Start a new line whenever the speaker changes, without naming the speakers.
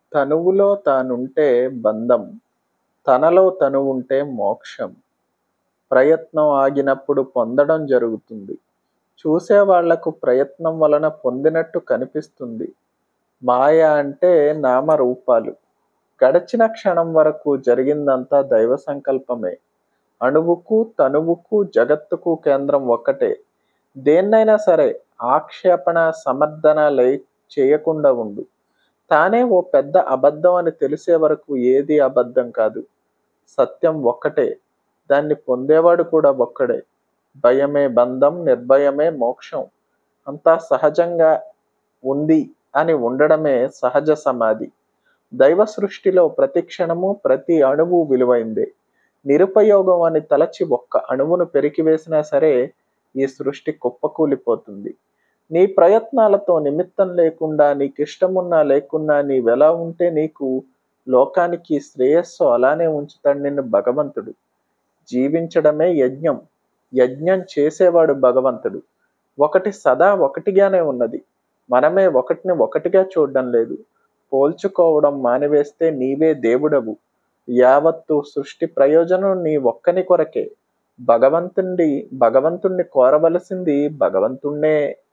తనువులో తానుంటే బంధం తనలో తనువుంటే మోక్షం ప్రయత్నం ఆగినప్పుడు పొందడం జరుగుతుంది చూసేవాళ్లకు ప్రయత్నం వలన పొందినట్టు కనిపిస్తుంది మాయ అంటే నామరూపాలు గడిచిన క్షణం వరకు జరిగిందంతా దైవ సంకల్పమే అణువుకు తనువుకు జగత్తుకు కేంద్రం ఒక్కటే దేన్నైనా సరే ఆక్షేపణ సమర్థన లే చేయకుండా ఉండు తానే ఓ పెద్ద అబద్ధం అని తెలిసే వరకు ఏది అబద్ధం కాదు సత్యం ఒక్కటే దాన్ని పొందేవాడు కూడా ఒక్కడే భయమే బంధం నిర్భయమే మోక్షం అంతా సహజంగా ఉంది అని ఉండడమే సహజ సమాధి దైవ సృష్టిలో ప్రతి క్షణము ప్రతి అణువు విలువైందే నిరుపయోగం అని తలచి ఒక్క అణువును పెరికివేసినా సరే ఈ సృష్టి కుప్పకూలిపోతుంది నీ ప్రయత్నాలతో నిమిత్తం లేకుండా నీకు ఇష్టమున్నా లేకున్నా నీవెలా ఉంటే నీకు లోకానికి శ్రేయస్సు అలానే ఉంచుతాడు నిన్ను భగవంతుడు జీవించడమే యజ్ఞం యజ్ఞం చేసేవాడు భగవంతుడు ఒకటి సదా ఒకటిగానే ఉన్నది మనమే ఒకటిని ఒకటిగా చూడడం లేదు పోల్చుకోవడం మానివేస్తే నీవే దేవుడవు యావత్తు సృష్టి ప్రయోజనం నీ ఒక్కని కొరకే భగవంతుడి భగవంతుణ్ణి కోరవలసింది భగవంతుణ్ణే